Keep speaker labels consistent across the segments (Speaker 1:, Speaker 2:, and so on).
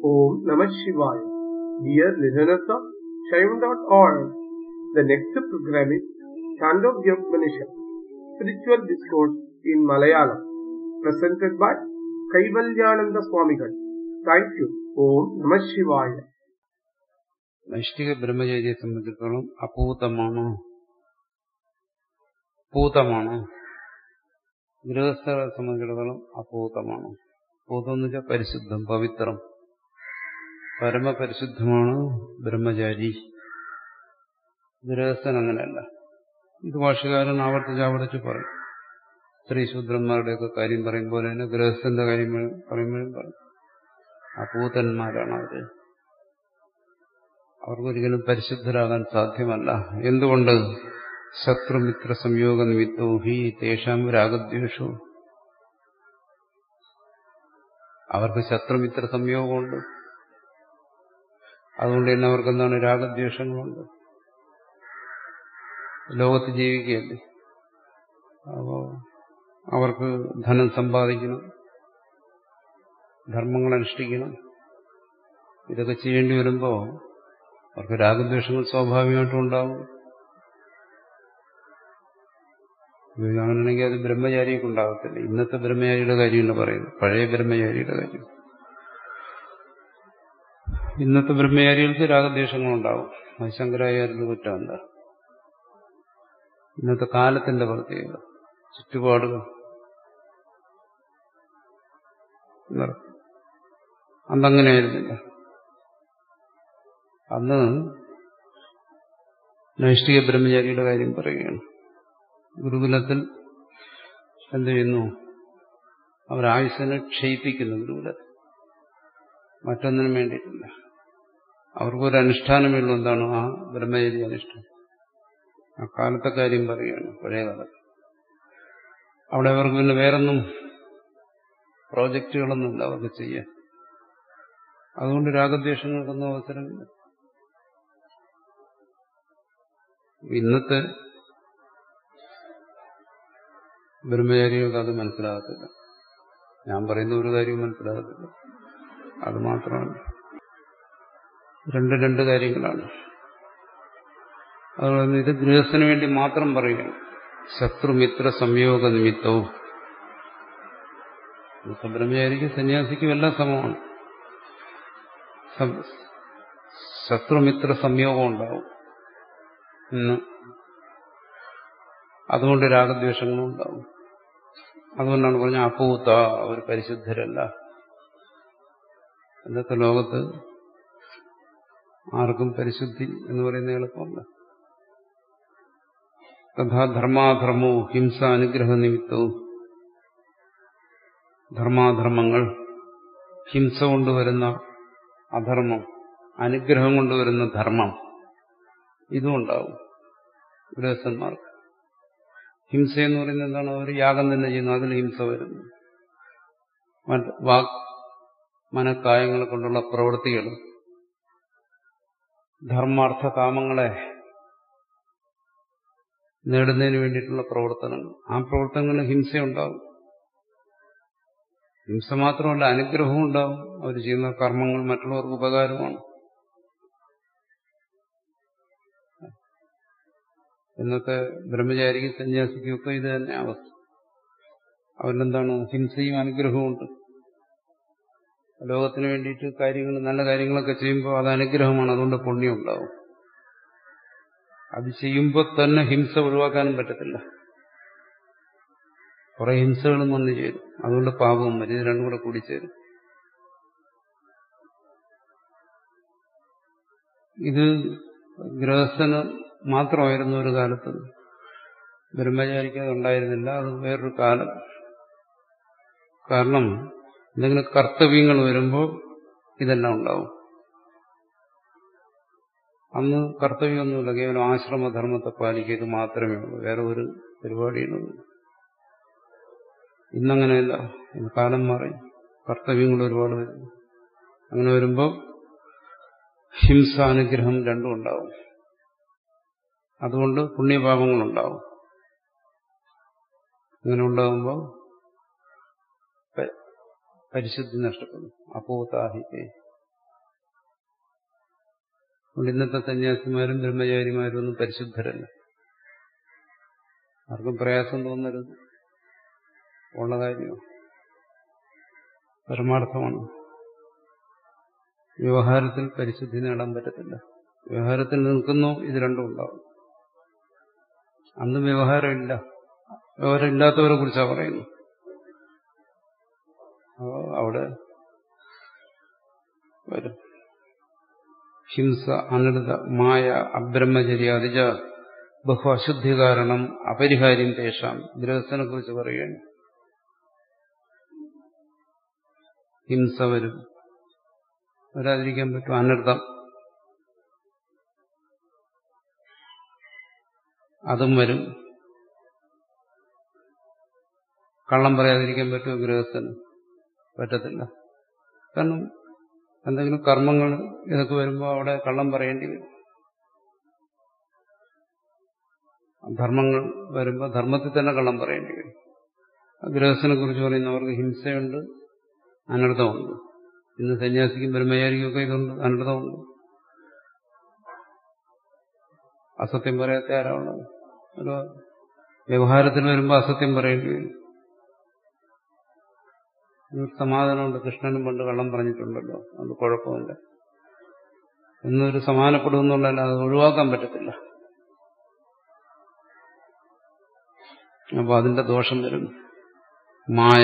Speaker 1: Om Namah Shivaya. Dear listeners of Shaivan.org, the next program is Chandogya Upanishad, Spiritual Discourse in Malayalam, presented by Kaivalyananda Swamigal. Thank you. Om Namah Shivaya.
Speaker 2: നൈഷ്ഠിക ബ്രഹ്മചര്യത്തെ സംബന്ധിച്ചിടത്തോളം അപൂതമാണോ പൂതമാണോ ഗൃഹസ്ഥരെ സംബന്ധിച്ചിടത്തോളം അപൂതമാണോ പൂതം എന്ന് വെച്ചാൽ പരിശുദ്ധം പവിത്രം പരമപരിശുദ്ധമാണ് ബ്രഹ്മചാരി ഗൃഹസ്ഥൻ അങ്ങനെയല്ല ഇത് ഭാഷകാരൻ ആവർത്തിച്ച് ആവർത്തിച്ച് പറയും സ്ത്രീശൂദ്രന്മാരുടെയൊക്കെ കാര്യം പറയുമ്പോൾ തന്നെ ഗൃഹസ്ഥന്റെ കാര്യം പറയുമ്പോഴും പറയും അപൂതന്മാരാണ് അവര് അവർക്കൊരിക്കലും പരിശുദ്ധരാകാൻ സാധ്യമല്ല എന്തുകൊണ്ട് ശത്രുമിത്ര സംയോഗ നിമിത്തോ ഹി തേഷാം രാഗദ്വേഷോ അവർക്ക് ശത്രുമിത്ര സംയോഗമുണ്ട് അതുകൊണ്ട് തന്നെ അവർക്ക് എന്താണ് രാഗദ്വേഷങ്ങളുണ്ട് ലോകത്ത് ജീവിക്കുകയല്ലേ അപ്പോ അവർക്ക് ധനം സമ്പാദിക്കണം ധർമ്മങ്ങൾ അനുഷ്ഠിക്കണം ഇതൊക്കെ ചെയ്യേണ്ടി വരുമ്പോൾ അവർക്ക് രാഗദ്വേഷങ്ങൾ സ്വാഭാവികമായിട്ടും ഉണ്ടാവും അങ്ങനെയാണെങ്കിൽ അത് ബ്രഹ്മചാരിയൊക്കെ ഉണ്ടാകത്തില്ല ഇന്നത്തെ ബ്രഹ്മചാരിയുടെ കാര്യമല്ല പറയുന്നത് പഴയ ബ്രഹ്മചാരിയുടെ കാര്യം ഇന്നത്തെ ബ്രഹ്മചാരികൾക്ക് രാഗദ്വേഷങ്ങളുണ്ടാവും അത് ശങ്കരാചാര്യന്റെ കുറ്റമല്ല ഇന്നത്തെ കാലത്തിന്റെ പ്രത്യേകത ചുറ്റുപാടുകൾ അന്നങ്ങനെയായിരുന്നില്ല അന്ന് നൈഷ്ഠിക ബ്രഹ്മചാരിയുടെ കാര്യം പറയുകയാണ് ഗുരുകുലത്തിൽ എന്ത് ചെയ്യുന്നു അവർ ആയുസ്സിനെ ക്ഷയിപ്പിക്കുന്നു ഗുരുകുലത്തിൽ മറ്റൊന്നിനും വേണ്ടിയിട്ടില്ല അവർക്കൊരു അനുഷ്ഠാനമുള്ള എന്താണ് ആ ബ്രഹ്മചര്യ അനുഷ്ഠാനം ആ കാലത്തെ കാര്യം പറയുകയാണ് പഴയ കാലത്ത് അവിടെ അവർക്ക് പിന്നെ വേറൊന്നും പ്രോജക്റ്റുകളൊന്നുമില്ല അവർക്ക് ചെയ്യാൻ അതുകൊണ്ട് രാഗദ്വേഷങ്ങൾക്കൊന്നും അവസരമില്ല ഇന്നത്തെ ബ്രഹ്മചാരികൾക്ക് അത് മനസ്സിലാകത്തില്ല ഞാൻ പറയുന്ന ഒരു കാര്യവും മനസ്സിലാകത്തില്ല അത് മാത്രമാണ് രണ്ട് രണ്ട് കാര്യങ്ങളാണ് അതുപോലെ ഇത് ഗൃഹസ്ഥന് വേണ്ടി മാത്രം പറയുകയാണ് ശത്രുമിത്ര സംയോഗ നിമിത്തവും ബ്രഹ്മചാരിക്ക് സന്യാസിക്കും എല്ലാം സമമാണ് ശത്രുമിത്ര സംയോഗം ഉണ്ടാവും ഇന്ന് അതുകൊണ്ട് രാഗദ്വേഷങ്ങളും ഉണ്ടാവും അതുകൊണ്ടാണ് പറഞ്ഞ അപൂത്ത അവർ പരിശുദ്ധരല്ല ഇന്നത്തെ ലോകത്ത് ആർക്കും പരിശുദ്ധി എന്ന് പറയുന്ന എളുപ്പമല്ല തഥാ ധർമാധർമ്മവും ഹിംസ അനുഗ്രഹ നിമിത്തവും ധർമാധർമ്മങ്ങൾ ഹിംസ കൊണ്ടുവരുന്ന അധർമ്മം അനുഗ്രഹം കൊണ്ടുവരുന്ന ധർമ്മം ഇതും ഉണ്ടാവും ഗൃഹസ്ഥന്മാർക്ക് ഹിംസ എന്ന് പറയുന്നത് എന്താണ് അവർ യാഗം തന്നെ ചെയ്യുന്നു അതിൽ ഹിംസ വരുന്നു മറ്റ് വാക് മനക്കായങ്ങളെ കൊണ്ടുള്ള പ്രവൃത്തികൾ ധർമാർത്ഥ കാമങ്ങളെ നേടുന്നതിന് വേണ്ടിയിട്ടുള്ള പ്രവർത്തനങ്ങൾ ആ പ്രവർത്തനങ്ങളിൽ ഹിംസയുണ്ടാവും ഹിംസ മാത്രമല്ല അനുഗ്രഹവും ഉണ്ടാവും അവർ ചെയ്യുന്ന കർമ്മങ്ങൾ മറ്റുള്ളവർക്ക് ഉപകാരമാണ് ഇന്നത്തെ ബ്രഹ്മചാരിക്ക് സന്യാസിക്കൊക്കെ ഇത് തന്നെ അവസ്ഥ അവരിലെന്താണ് ഹിംസയും അനുഗ്രഹവും ഉണ്ട് ലോകത്തിന് വേണ്ടിയിട്ട് കാര്യങ്ങൾ നല്ല കാര്യങ്ങളൊക്കെ ചെയ്യുമ്പോൾ അത് അനുഗ്രഹമാണ് അതുകൊണ്ട് പുണ്യം ഉണ്ടാവും അത് ചെയ്യുമ്പോൾ തന്നെ ഹിംസ ഒഴിവാക്കാനും പറ്റത്തില്ല കുറെ ഹിംസകളും വന്നു ചേരും അതുകൊണ്ട് പാപവും വരും ഇത് രണ്ടും കൂടെ കൂടിച്ചേരും ഇത് ഗൃഹസ്ഥന് മാത്രമായിരുന്നു ഒരു കാലത്ത് ബ്രഹ്മചാരിക്ക് അത് ഉണ്ടായിരുന്നില്ല അത് വേറൊരു കാലം കാരണം എന്തെങ്കിലും കർത്തവ്യങ്ങൾ വരുമ്പോൾ ഇതെല്ലാം ഉണ്ടാവും അന്ന് കർത്തവ്യമൊന്നുമില്ല കേവലം ആശ്രമധർമ്മത്തെ പാലിക്കുക മാത്രമേ ഉള്ളൂ വേറെ ഒരു പരിപാടിയൊന്നുമില്ല ഇന്നങ്ങനെയല്ല ഇന്ന് കാലം മാറി കർത്തവ്യങ്ങൾ ഒരുപാട് വരുന്നു അങ്ങനെ വരുമ്പോൾ ഹിംസാനുഗ്രഹം രണ്ടും ഉണ്ടാവും അതുകൊണ്ട് പുണ്യപാപങ്ങളുണ്ടാവും ഇങ്ങനെ ഉണ്ടാകുമ്പോൾ പരിശുദ്ധി നഷ്ടപ്പെടും അപ്പോത്താഹിക്കേ അതുകൊണ്ട് ഇന്നത്തെ സന്യാസിമാരും ബ്രഹ്മചാരിമാരും ഒന്നും പരിശുദ്ധരല്ല ആർക്കും പ്രയാസം തോന്നരുത് ഉള്ള കാര്യമാണ് പരമാർത്ഥമാണ് വ്യവഹാരത്തിൽ പരിശുദ്ധി നേടാൻ പറ്റത്തില്ല വ്യവഹാരത്തിൽ നിൽക്കുന്നു ഇത് രണ്ടും ഉണ്ടാവും അന്ന് വ്യവഹാരമില്ല വ്യവഹാരം ഇല്ലാത്തവരെ കുറിച്ചാണ് പറയുന്നു അവിടെ വരും ഹിംസ അനൃത മായ അബ്രഹ്മചര്യാദിജ ബഹു അശുദ്ധി കാരണം അപരിഹാര്യം തേഷാം ഗൃഹസ്ഥനെ കുറിച്ച് പറയുകയാണ് ഹിംസ വരും വരാതിരിക്കാൻ പറ്റും അനർത്ഥം അതും വരും കള്ളം പറയാതിരിക്കാൻ പറ്റുമോ ഗൃഹസ്ഥന് പറ്റത്തില്ല കാരണം എന്തെങ്കിലും കർമ്മങ്ങൾ ഇതൊക്കെ വരുമ്പോൾ അവിടെ കള്ളം പറയേണ്ടി വരും ധർമ്മങ്ങൾ വരുമ്പോൾ ധർമ്മത്തിൽ തന്നെ കള്ളം പറയേണ്ടി വരും ഗൃഹസ്ഥനെ കുറിച്ച് പറയുന്നവർക്ക് ഹിംസയുണ്ട് അനർത്ഥമുണ്ട് ഇന്ന് സന്യാസിക്കും ബ്രഹ്മചാരിക്കും ഒക്കെ ഇതുണ്ട് അനർത്ഥമുണ്ട് അസത്യം പറയാത്ത ആരാളുള്ളത് ഒരു വ്യവഹാരത്തിൽ വരുമ്പോൾ അസത്യം പറയേണ്ടി വരും സമാധാനമുണ്ട് കൃഷ്ണനും പണ്ട് കള്ളം പറഞ്ഞിട്ടുണ്ടല്ലോ അത് കുഴപ്പമില്ല എന്നൊരു സമാനപ്പെടുമെന്നുള്ളതല്ല അത് ഒഴിവാക്കാൻ പറ്റത്തില്ല അപ്പോൾ അതിന്റെ ദോഷം വരും മായ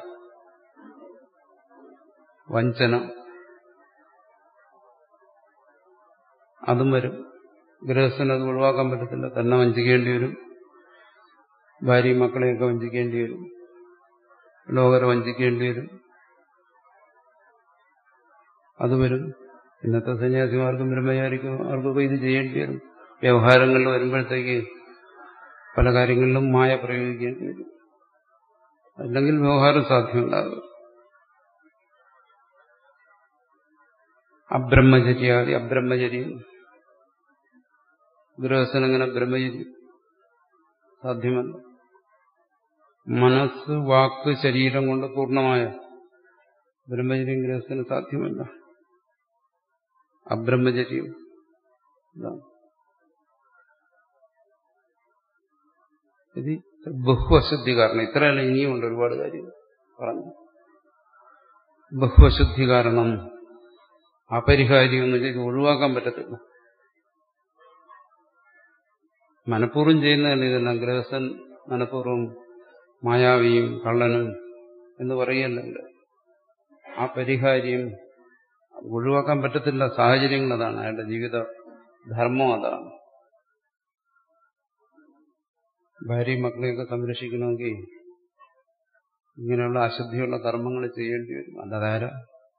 Speaker 2: വഞ്ചന അതും വരും ഗൃഹസ്ഥന് അത് ഒഴിവാക്കാൻ പറ്റത്തില്ല തന്നെ വഞ്ചിക്കേണ്ടി വരും ഭാര്യയും മക്കളെയൊക്കെ വഞ്ചിക്കേണ്ടി വരും ലോകരെ വഞ്ചിക്കേണ്ടി വരും അത് വരും ഇന്നത്തെ സന്യാസിമാർക്കും ബ്രഹ്മചാരിക്കും അവർക്കൊക്കെ ഇത് ചെയ്യേണ്ടി വരും വ്യവഹാരങ്ങളിൽ വരുമ്പോഴത്തേക്ക് പല കാര്യങ്ങളിലും മായ പ്രയോഗിക്കേണ്ടി വരും അല്ലെങ്കിൽ വ്യവഹാരം സാധ്യമുണ്ടാകും അബ്രഹ്മചര്യാദി അബ്രഹ്മചര്യം ഗൃഹസ്ഥനങ്ങനെ ബ്രഹ്മചര്യം സാധ്യമല്ല മനസ്സ് വാക്ക് ശരീരം കൊണ്ട് പൂർണ്ണമായ ബ്രഹ്മചര്യം ഗൃഹസ്ഥന് സാധ്യമല്ല അബ്രഹ്മചര്യം ഇത് ബഹുവശുദ്ധി കാരണം ഇത്രയല്ല ഇനിയുണ്ട് ഒരുപാട് കാര്യങ്ങൾ പറഞ്ഞു ബഹുവശുദ്ധി കാരണം അപരിഹാര്യം എന്ന് വെച്ചാൽ ഇത് ഒഴിവാക്കാൻ പറ്റത്തില്ല മനഃപൂർവ്വം ചെയ്യുന്നതല്ല ഇതെല്ലാം ഗൃഹസ്ഥൻ മനഃപൂർവ്വം മായാവിയും കള്ളനും എന്ന് പറയല്ല ആ പരിഹാര്യം ഒഴിവാക്കാൻ പറ്റത്തില്ല സാഹചര്യങ്ങൾ അതാണ് അയാളുടെ ജീവിത ധർമ്മം അതാണ് ഭാര്യയും മക്കളെയൊക്കെ സംരക്ഷിക്കണമെങ്കിൽ ഇങ്ങനെയുള്ള അശുദ്ധിയുള്ള കർമ്മങ്ങൾ ചെയ്യേണ്ടി വരും അല്ലാതാര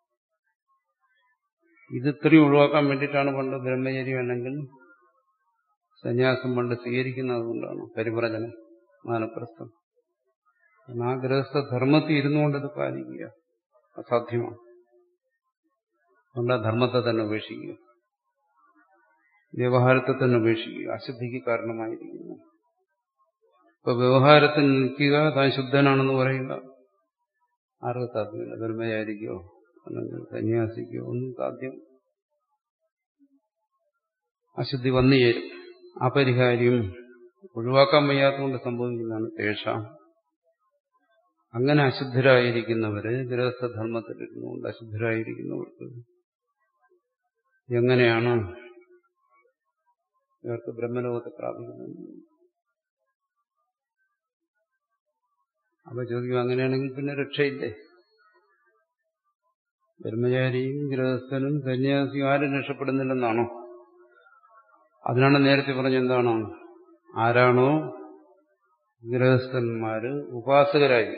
Speaker 2: ഇത് ഇത്രയും ഒഴിവാക്കാൻ വേണ്ടിയിട്ടാണ് പണ്ട് ബ്രഹ്മചര്യം അല്ലെങ്കിൽ സന്യാസം പണ്ട് സ്വീകരിക്കുന്നത് കൊണ്ടാണ് പരിപ്രജനം മാനപ്രസ്ഥം ആ ഗൃഹസ്ഥ ധർമ്മത്തിൽ ഇരുന്നുകൊണ്ട് ഇത് പാലിക്കുക അസാധ്യമാണ് അതുകൊണ്ട് ആ ധർമ്മത്തെ തന്നെ ഉപേക്ഷിക്കുക വ്യവഹാരത്തെ തന്നെ ഉപേക്ഷിക്കുക അശുദ്ധിക്ക് കാരണമായിരിക്കുന്നു ഇപ്പൊ വ്യവഹാരത്തിൽ നിൽക്കുക താൻ ശുദ്ധനാണെന്ന് പറയുക ആർക്കും സാധ്യമല്ല ബ്രഹ്മചാരിക്കോ അല്ലെങ്കിൽ സന്യാസിക്കോ ഒന്നും സാധ്യം അശുദ്ധി വന്നു ചേരും അപരിഹാര്യം ഒഴിവാക്കാൻ വയ്യാത്തതുകൊണ്ട് സംഭവിക്കുന്നതാണ് തേഷാം അങ്ങനെ അശുദ്ധരായിരിക്കുന്നവര് ഗൃഹസ്ഥധർമ്മത്തിലിരുന്നുകൊണ്ട് അശുദ്ധരായിരിക്കുന്നവർക്ക് എങ്ങനെയാണ് ഇവർക്ക് ബ്രഹ്മലോകത്തെ പ്രാപിക്കുന്നത് അപ്പൊ ചോദിക്കും അങ്ങനെയാണെങ്കിൽ പിന്നെ രക്ഷയില്ലേ ബ്രഹ്മചാരിയും ഗൃഹസ്ഥനും സന്യാസിയും ആരും രക്ഷപ്പെടുന്നില്ലെന്നാണോ അതിനാണ് നേരത്തെ പറഞ്ഞെന്താണ് ആരാണോ ഗൃഹസ്ഥന്മാര് ഉപാസകരായി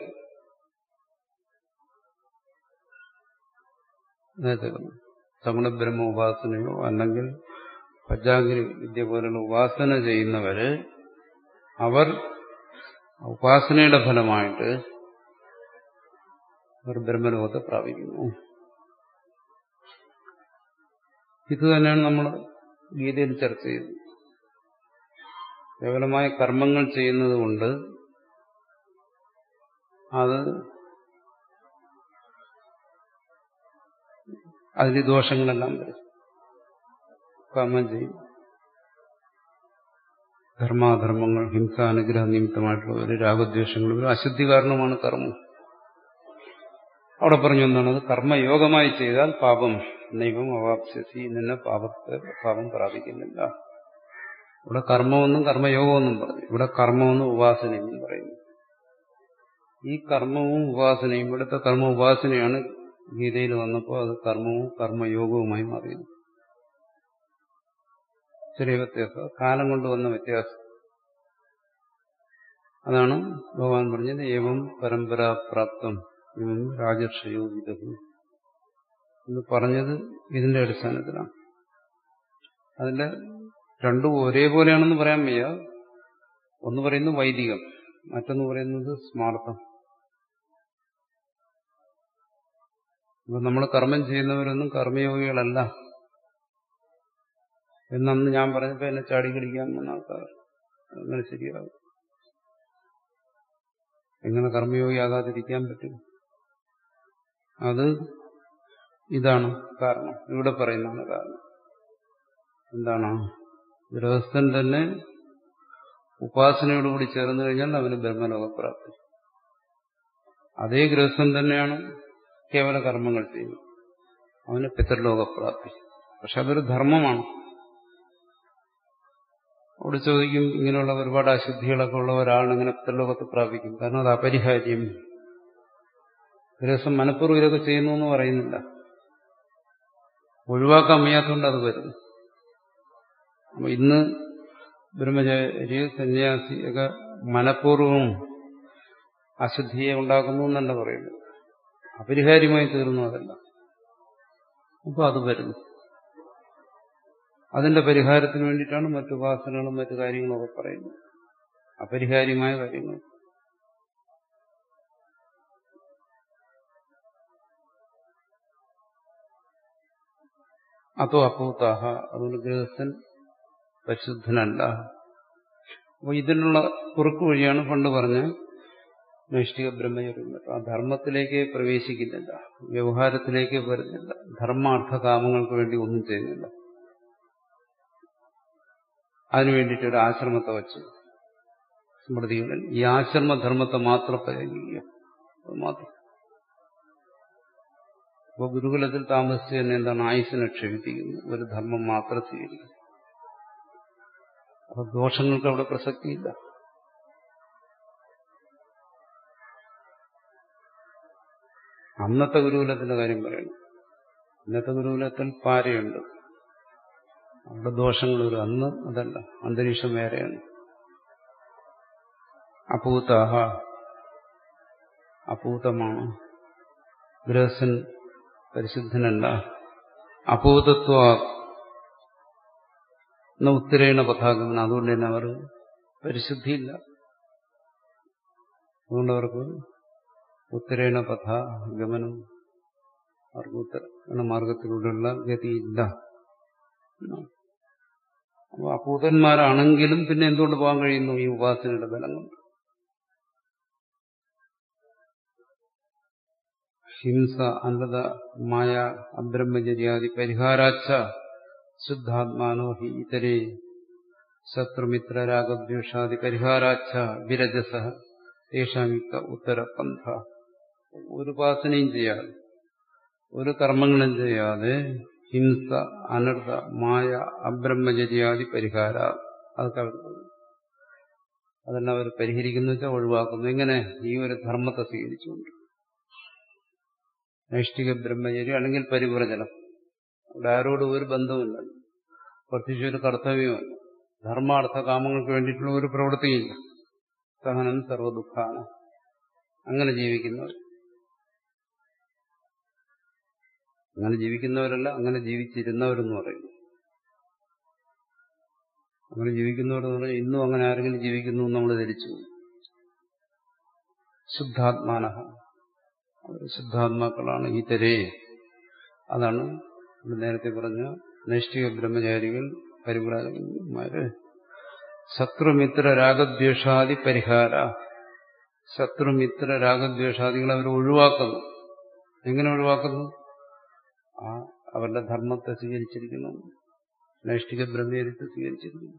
Speaker 2: നേരത്തെ പറഞ്ഞു സഗുണബ്രഹ്മ ഉപാസനയോ അല്ലെങ്കിൽ പഞ്ചാഗ്രി വിദ്യ പോലുള്ള ഉപാസന ചെയ്യുന്നവര് അവർ ഉപാസനയുടെ ഫലമായിട്ട് അവർ ബ്രഹ്മലോകത്തെ പ്രാപിക്കുന്നു ഇത് തന്നെയാണ് നമ്മൾ ഗീതയിൽ ചർച്ച ചെയ്തത് കേവലമായ കർമ്മങ്ങൾ ചെയ്യുന്നത് കൊണ്ട് അത് അതിന് ദോഷങ്ങളെല്ലാം വരും കർമ്മം ചെയ്യും ധർമാധർമ്മങ്ങൾ ഹിംസ അനുഗ്രഹ നിമിത്തമായിട്ടുള്ള ഒരു രാഗദ്വേഷങ്ങൾ ഒരു അശുദ്ധി കാരണമാണ് കർമ്മം അവിടെ പറഞ്ഞു എന്താണ് അത് കർമ്മയോഗമായി ചെയ്താൽ പാപം നൈവം അവാപ്സ്യസി നിന്നെ പാപത്തെ പാപം പ്രാപിക്കുന്നില്ല ഇവിടെ കർമ്മമെന്നും കർമ്മയോഗമെന്നും പറഞ്ഞു ഇവിടെ കർമ്മമെന്നും ഉപാസനയെന്നും പറയുന്നു ഈ കർമ്മവും ഉപാസനയും ഇവിടുത്തെ കർമ്മ ഉപാസനയാണ് ഗീതയിൽ വന്നപ്പോൾ അത് കർമ്മവും കർമ്മയോഗവുമായി മാറിയത് ചെറിയ വ്യത്യാസം കാലം കൊണ്ട് വന്ന വ്യത്യാസം അതാണ് ഭഗവാൻ പറഞ്ഞത് ഏവം പരമ്പരാപ്രാപ്തം ഇവം രാജർഷയോ വിദഹു എന്ന് പറഞ്ഞത് ഇതിന്റെ അടിസ്ഥാനത്തിലാണ് അതിന്റെ രണ്ടും ഒരേപോലെയാണെന്ന് പറയാൻ വയ്യ ഒന്ന് പറയുന്നത് വൈദികം മറ്റൊന്ന് പറയുന്നത് സ്മാർത്ഥം അപ്പൊ നമ്മൾ കർമ്മം ചെയ്യുന്നവരൊന്നും കർമ്മയോഗികളല്ല എന്നന്ന് ഞാൻ പറഞ്ഞപ്പോ എന്നെ ചാടി കളിക്കാൻ വന്ന ആൾക്കാർ അങ്ങനെ ശരിയാകും എങ്ങനെ കർമ്മയോഗിയാകാതിരിക്കാൻ പറ്റും അത് ഇതാണ് കാരണം ഇവിടെ പറയുന്നതാണ് കാരണം എന്താണ് ഗൃഹസ്ഥൻ തന്നെ ഉപാസനയോടുകൂടി ചേർന്ന് കഴിഞ്ഞാൽ അവന് ബ്രഹ്മലോകപ്രാപ്തി അതേ ഗൃഹസ്ഥൻ തന്നെയാണ് കേവല കർമ്മങ്ങൾ ചെയ്യുന്നത് അവന് പിതൃലോകപ്രാപ്തി പക്ഷെ അതൊരു ധർമ്മമാണ് അവിടെ ചോദിക്കും ഇങ്ങനെയുള്ള ഒരുപാട് അശുദ്ധികളൊക്കെ ഉള്ള ഒരാളിന് ഇങ്ങനെ പിതൃലോകത്ത് പ്രാപിക്കും കാരണം അത് അപരിഹാര്യം ഗൃഹസ്ഥം മനഃപൂർവ്വം ഇതൊക്കെ ചെയ്യുന്നു എന്ന് പറയുന്നില്ല ഒഴിവാക്കാൻ വയ്യാത്തതുകൊണ്ട് അത് വരുന്നു അപ്പൊ ഇന്ന് ബ്രഹ്മചാരി സന്യാസി ഒക്കെ മനഃപൂർവ്വം അശുദ്ധിയെ ഉണ്ടാക്കുന്നു എന്നല്ല പറയുന്നത് അപരിഹാര്യമായി തീർന്നു അതല്ല അപ്പൊ അത് വരുന്നു അതിന്റെ പരിഹാരത്തിന് വേണ്ടിയിട്ടാണ് മറ്റു ഉപാസനകളും മറ്റു കാര്യങ്ങളും ഒക്കെ പറയുന്നത് അപരിഹാര്യമായ കാര്യങ്ങൾ അതോ അപ്പൂത്താഹ അതുകൊണ്ട് ഗൃഹസ്ഥൻ പരിശുദ്ധനല്ല അപ്പോൾ ഇതിനുള്ള കുറുക്കു വഴിയാണ് പണ്ട് പറഞ്ഞ നൈഷ്ഠിക ബ്രഹ്മചര്യം ആ ധർമ്മത്തിലേക്ക് പ്രവേശിക്കുന്നില്ല വ്യവഹാരത്തിലേക്ക് വരുന്നില്ല ധർമാർത്ഥ കാമങ്ങൾക്ക് വേണ്ടി ഒന്നും ചെയ്യുന്നില്ല അതിനു വേണ്ടിയിട്ട് ഒരു ആശ്രമത്തെ വച്ചു സ്മൃതികളിൽ ഈ ആശ്രമധർമ്മത്തെ മാത്രം പരിഗണിക്കുക അത് മാത്രം അപ്പോൾ ഗുരുകുലത്തിൽ താമസിച്ച് തന്നെ എന്താണ് ആയുസിനെ ക്ഷമിപ്പിക്കുന്നു ഒരു ധർമ്മം മാത്രം സ്വീകരിക്കുന്നു അപ്പൊ ദോഷങ്ങൾക്ക് അവിടെ പ്രസക്തിയില്ല അന്നത്തെ ഗുരുകുലത്തിന്റെ കാര്യം പറയണം ഇന്നത്തെ ഗുരുകുലത്തിൽ പാരയുണ്ട് അവിടെ ദോഷങ്ങൾ വരും അന്ന് അതല്ല അന്തരീക്ഷം വേറെയാണ് അപൂതാഹ അപൂതമാണ് ഗൃഹസ്ഥൻ പരിശുദ്ധനല്ല അപൂതത്വ എന്ന ഉത്തരേണ പഥാഗമനം അതുകൊണ്ട് തന്നെ അവർ പരിശുദ്ധിയില്ല അതുകൊണ്ട് അവർക്ക് ഉത്തരേണ പഥ ഗമനം അവർക്ക് ഉത്തര മാർഗത്തിലൂടെയുള്ള ഗതിയില്ല അപ്പൊ അപൂതന്മാരാണെങ്കിലും പിന്നെ എന്തുകൊണ്ട് പോകാൻ കഴിയുന്നു ഈ ഉപാസനയുടെ ബലം കൊണ്ട് ഹിംസ അന്ധത മായ അബ്രഹ്മചര്യാദി പരിഹാരാച്ച ശുദ്ധാത്മാനോ ഹി ഇതരേ ശത്രുമിത്ര രാഗദ്വേഷാദി പരിഹാരാച്ച വിരജസ തേഷാമിക്ത ഉത്തരപന്ഥ ഒരു ഉപാസനയും ചെയ്യാതെ ഒരു കർമ്മങ്ങളും ചെയ്യാതെ ഹിംസ അനർത്ഥ മായ അബ്രഹ്മചര്യാദി പരിഹാര അതൊക്കെ അവർ അതെല്ലാം അവർ പരിഹരിക്കുന്നു വെച്ചാൽ ഒഴിവാക്കുന്നു എങ്ങനെ ഈ ഒരു ധർമ്മത്തെ സ്വീകരിച്ചുകൊണ്ട് നൈഷ്ഠിക ബ്രഹ്മചര്യം അല്ലെങ്കിൽ പരിവ്രജനം അവിടെ ആരോടും ഒരു ബന്ധവുമില്ല പ്രത്യേകിച്ച് ഒരു കർത്തവ്യമല്ല ധർമാർത്ഥ കാമങ്ങൾക്ക് വേണ്ടിയിട്ടുള്ള ഒരു പ്രവൃത്തിയില്ല സഹനം സർവദുഃഖാണ് അങ്ങനെ ജീവിക്കുന്നവർ അങ്ങനെ ജീവിക്കുന്നവരല്ല അങ്ങനെ ജീവിച്ചിരുന്നവരെന്ന് പറയുന്നു അങ്ങനെ ജീവിക്കുന്നവരെന്ന് പറഞ്ഞാൽ ഇന്നും അങ്ങനെ ആരെങ്കിലും ജീവിക്കുന്നു എന്ന് നമ്മൾ ധരിച്ചു ശുദ്ധാത്മാന അവർ ശുദ്ധാത്മാക്കളാണ് ഈ തെരേ അതാണ് നേരത്തെ പറഞ്ഞ നൈഷ്ഠിക ബ്രഹ്മചാരികൾ പരിപ്രാജകന്മാര് ശത്രുമിത്ര രാഗദ്വേഷാദി പരിഹാര ശത്രുമിത്ര രാഗദ്വേഷാദികൾ അവർ ഒഴിവാക്കുന്നു എങ്ങനെ ഒഴിവാക്കുന്നു ആ അവരുടെ ധർമ്മത്തെ സ്വീകരിച്ചിരിക്കുന്നു നൈഷ്ഠിക ബ്രഹ്മചര്യത്തെ സ്വീകരിച്ചിരുന്നു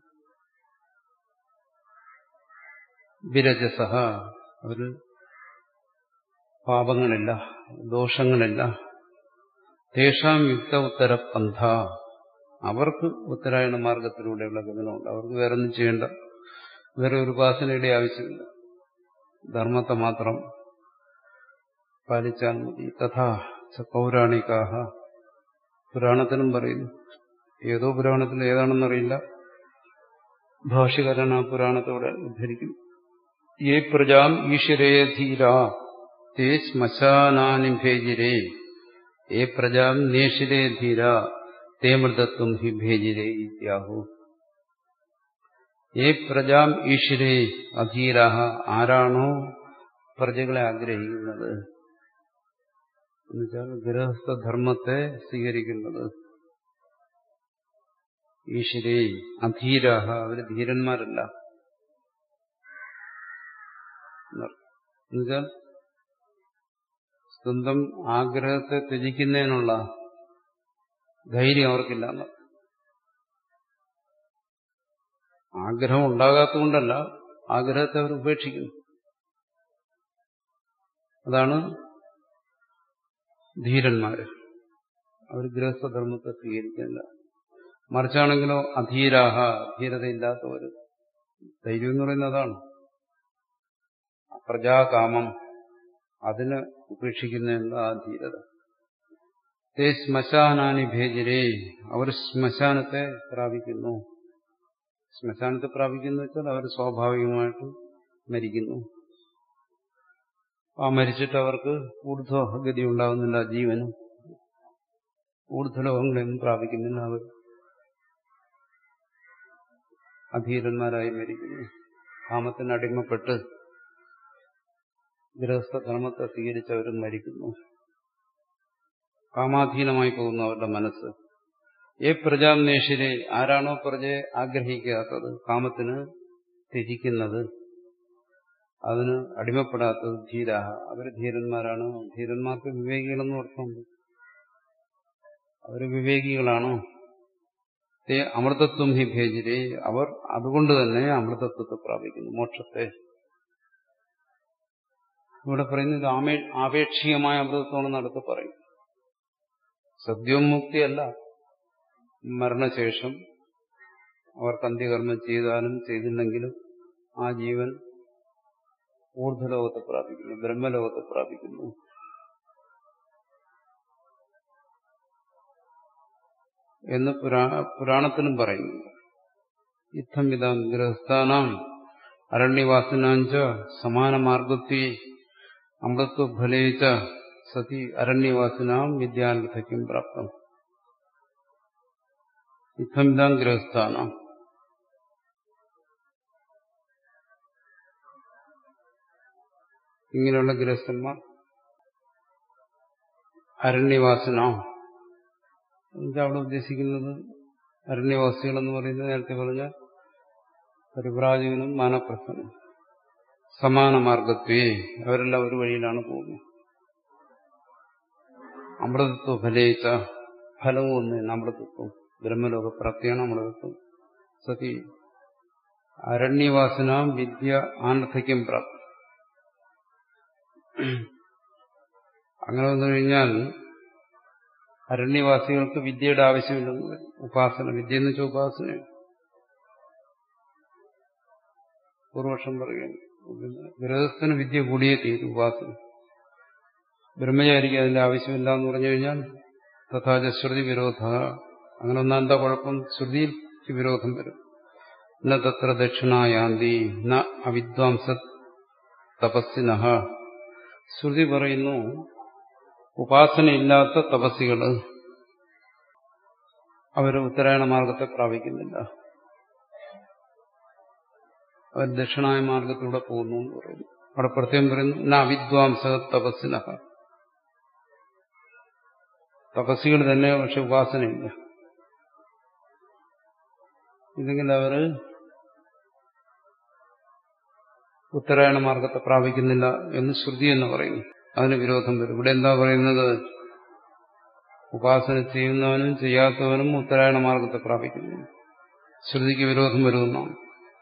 Speaker 2: വിരജസഹ അവര് പാപങ്ങളില്ല ദോഷങ്ങളില്ല തേഷാം യുക്ത ഉത്തര പന്ഥ അവർക്ക് ഉത്തരായണ മാർഗത്തിലൂടെയുള്ള ഗമനമുണ്ട് അവർക്ക് വേറെ ഒന്നും ചെയ്യേണ്ട വേറെ ഒരു ഉപാസനയുടെ ആവശ്യമില്ല ധർമ്മത്തെ മാത്രം പാലിച്ചാൽ മതി തഥാ ച പൗരാണികാഹ പുരാണത്തിനും പറയുന്നു ഏതോ പുരാണത്തിൽ ഏതാണെന്നറിയില്ല ഭാഷ്യകരൻ ആ പുരാണത്തോടെ ഉദ്ധരിക്കുന്നു യേ പ്രജാം ഈശ്വരേധീര തേ ശ്മശാനാനി ഭേജിരേ യേ പ്രജാം നേഷിരേ ധീര തേ മൃതത്വം ഹി ഭേജിരേ ഇത്യാഹു യേ പ്രജാം ഈശ്വരേ അധീരാഹ ആരാണോ പ്രജകളെ ആഗ്രഹിക്കുന്നത് എന്നുവെച്ചാൽ ഗൃഹസ്ഥധർമ്മത്തെ സ്വീകരിക്കുന്നത് ഈശ്വരേ അധീരാഹ അവര് ധീരന്മാരല്ല എന്നുവെച്ചാൽ സ്വന്തം ആഗ്രഹത്തെ ത്യജിക്കുന്നതിനുള്ള ധൈര്യം അവർക്കില്ല എന്നർത്ഥം ആഗ്രഹം ഉണ്ടാകാത്തതുകൊണ്ടല്ല ആഗ്രഹത്തെ അവർ ഉപേക്ഷിക്കുന്നു അതാണ് ധീരന്മാര് അവർ ഗൃഹസ്ഥധർമ്മത്തെ സ്വീകരിക്കുന്നില്ല മറിച്ചാണെങ്കിലോ അധീരാഹ ധീരതയില്ലാത്തവർ ധൈര്യം എന്ന് പറയുന്നത് അതാണ് പ്രജാകാമം അതിന് ഉപേക്ഷിക്കുന്നതിനുള്ള ആ ധീരത തേ ശ്മശാനാനി ഭേജരേ അവർ ശ്മശാനത്തെ പ്രാപിക്കുന്നു ശ്മശാനത്തെ പ്രാപിക്കുന്നു വെച്ചാൽ അവർ സ്വാഭാവികമായിട്ട് മരിക്കുന്നു ആ മരിച്ചിട്ട് അവർക്ക് ഊർധ്വഗതി ഉണ്ടാകുന്നില്ല ജീവനും ഊർധ്വലോകങ്ങളെയൊന്നും പ്രാപിക്കുന്നില്ല അവർ അധീരന്മാരായി മരിക്കുന്നു കാമത്തിന് അടിമപ്പെട്ട് ഗൃഹസ്ഥ ധർമ്മത്തെ സ്വീകരിച്ചവരും മരിക്കുന്നു കാമാധീനമായി പോകുന്നു അവരുടെ മനസ്സ് ഏ പ്രജാന്വേഷരെ ആരാണോ പ്രജയെ ആഗ്രഹിക്കാത്തത് കാമത്തിന് ത്യജിക്കുന്നത് അതിന് അടിമപ്പെടാത്തത് ധീരാഹ അവർ ധീരന്മാരാണ് ധീരന്മാർക്ക് വിവേകികളെന്ന് അർത്ഥമുണ്ട് അവർ വിവേകികളാണോ തേ അമൃതത്വം ഹി ഭേജിരെ അവർ അതുകൊണ്ട് തന്നെ അമൃതത്വത്തെ പ്രാപിക്കുന്നു മോക്ഷത്തെ ഇവിടെ പറയുന്നത് ആമേ ആപേക്ഷികമായ അമൃതത്വമാണെന്ന് അടുത്ത് പറയും സദ്യോമുക്തിയല്ല മരണശേഷം അവർക്ക് അന്ത്യകർമ്മം ചെയ്താലും ചെയ്തില്ലെങ്കിലും ആ ജീവൻ ഊർധ്വലോകത്തെ പ്രാപിക്കുന്നു ബ്രഹ്മലോകത്തെ പ്രാപിക്കുന്നു എന്ന് പുരാണത്തിനും പറയുന്നു യുദ്ധം വിധാം ഗൃഹസ്ഥാനാം അരണ്യവാസനാഞ്ച സമാന മാർഗത്വേ അമൃത്വഫലേച്ച സതി അരണ്യവാസനാം വിദ്യാനർത്ഥയ്ക്കും പ്രാപ്തം യുദ്ധം വിധാം ഗൃഹസ്ഥാനാം ഇങ്ങനെയുള്ള ഗൃഹസ്ഥന്മാർ അരണ്യവാസന എന്താ അവിടെ ഉദ്ദേശിക്കുന്നത് അരണ്യവാസികൾ എന്ന് പറയുന്നത് നേരത്തെ പറഞ്ഞ പരിപ്രാജകനും മാനപ്രസ്ഥനും സമാന മാർഗത്വേ അവരെല്ലാം ഒരു വഴിയിലാണ് പോകുന്നത് അമൃതത്വ ഫലേച്ച ഫലവും ഒന്ന് അമൃതത്വം ബ്രഹ്മലോകപ്രാപ്തിയാണ് അമൃതത്വം സതി അരണ്യവാസനാം വിദ്യ ആനർത്ഥയ്ക്കും പ്രാപ്തി അങ്ങനെ വന്നു കഴിഞ്ഞാൽ അരണ്യവാസികൾക്ക് വിദ്യയുടെ ആവശ്യമില്ലെന്ന് വരും ഉപാസന വിദ്യ എന്ന് വെച്ചാൽ ഉപാസനയാണ് പൂർവക്ഷം പറയുകയാണ് ഗൃഹസ്ഥന് വിദ്യ കൂടിയേ തീരും ഉപാസന ബ്രഹ്മചാരിക്ക് അതിന്റെ ആവശ്യമില്ല എന്ന് പറഞ്ഞു കഴിഞ്ഞാൽ തഥാച ശ്രുതി വിരോധ അങ്ങനെ ഒന്നാം എന്താ കുഴപ്പം ശ്രുതിക്ക് വിരോധം വരും ന തത്ര ദക്ഷിണായാന്തി ന അവിദ്വാംസ തപസ്സിനഹ ശ്രുതി പറയുന്നു ഉപാസനയില്ലാത്ത തപസ്സികള് അവർ ഉത്തരായണ മാർഗത്തെ പ്രാപിക്കുന്നില്ല അവർ ദക്ഷിണായ മാർഗത്തിലൂടെ പോകുന്നു എന്ന് പറയുന്നു അവിടെ പ്രത്യേകം പറയുന്നു ന അവിദ്വാംസ തപസ്സിന തപസ്സികൾ തന്നെ പക്ഷെ ഉപാസനയില്ല ഇല്ലെങ്കിൽ അവര് ഉത്തരായണ മാർഗത്തെ പ്രാപിക്കുന്നില്ല എന്ന് ശ്രുതി എന്ന് പറയുന്നു അതിന് വിരോധം വരും ഇവിടെ എന്താ പറയുന്നത് ഉപാസന ചെയ്യുന്നവനും ചെയ്യാത്തവനും ഉത്തരായണ മാർഗത്തെ പ്രാപിക്കുന്നു ശ്രുതിക്ക് വിരോധം വരുമെന്നാണ്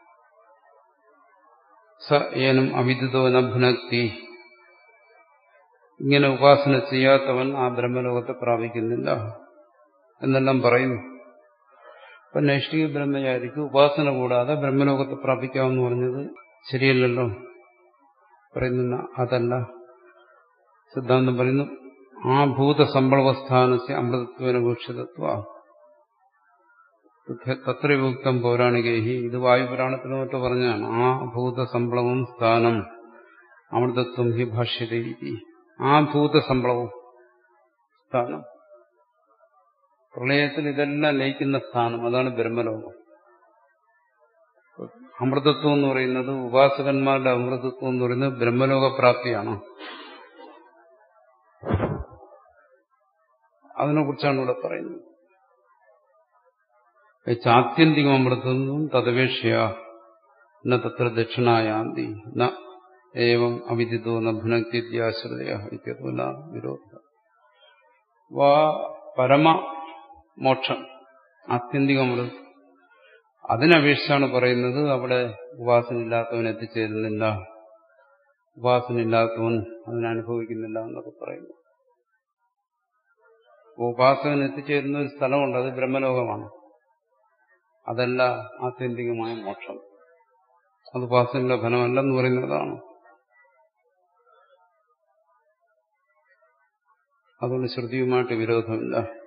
Speaker 2: സ ഏനം അവിദിതോ നഭുനക്തി ഇങ്ങനെ ഉപാസന ചെയ്യാത്തവൻ ആ ബ്രഹ്മലോകത്തെ പ്രാപിക്കുന്നില്ല എന്നെല്ലാം പറയുന്നു അപ്പൊ നൈഷ്ഠിക ബ്രഹ്മചാരിക്ക് ഉപാസന കൂടാതെ ബ്രഹ്മലോകത്തെ പ്രാപിക്കാമെന്ന് പറഞ്ഞത് ശരിയല്ലല്ലോ പറയുന്ന അതല്ല സിദ്ധാന്തം പറയുന്നു ആ ഭൂതസമ്പളവസ്ഥാനസ് അമൃതത്വന ഭൂക്ഷിതത്വ തത്രയുക്തം പൗരാണികേഹി ഇത് വായുപുരാണത്തിന് മറ്റോ പറഞ്ഞാണ് ആ ഭൂതസമ്പളവും സ്ഥാനം അമൃതത്വം ഹി ഭാഷ്യതീതി ആ ഭൂതസമ്പളവും സ്ഥാനം പ്രളയത്തിൽ ഇതെല്ലാം ലയിക്കുന്ന സ്ഥാനം അതാണ് ബ്രഹ്മലോകം അമൃതത്വം എന്ന് പറയുന്നത് ഉപാസകന്മാരുടെ അമൃതത്വം എന്ന് പറയുന്നത് ബ്രഹ്മലോകപ്രാപ്തിയാണ് അതിനെക്കുറിച്ചാണ് ഇവിടെ പറയുന്നത് ചാത്യന്തികം അമൃതത്വം തദപേക്ഷയ ന തത്ര ദക്ഷിണായാന്തി ന ഏവം അവിദിതോ ന ഭുനക്തിത്യാശ്രയ ഇത്യതുല വിരോധ വാ പരമ മോക്ഷം ആത്യന്തികമൃത് അതിനപേക്ഷിച്ചാണ് പറയുന്നത് അവിടെ ഉപാസന ഇല്ലാത്തവൻ എത്തിച്ചേരുന്നില്ല ഉപാസന ഇല്ലാത്തവൻ അതിനനുഭവിക്കുന്നില്ല എന്നൊക്കെ പറയുന്നു ഉപാസകൻ എത്തിച്ചേരുന്ന ഒരു സ്ഥലമുണ്ട് അത് ബ്രഹ്മലോകമാണ് അതല്ല ആത്യന്തികമായ മോക്ഷം അത് ഉപാസനയുടെ ഫലമല്ലെന്ന് പറയുന്നതാണ് അതുകൊണ്ട് ശ്രുതിയുമായിട്ട് വിരോധമില്ല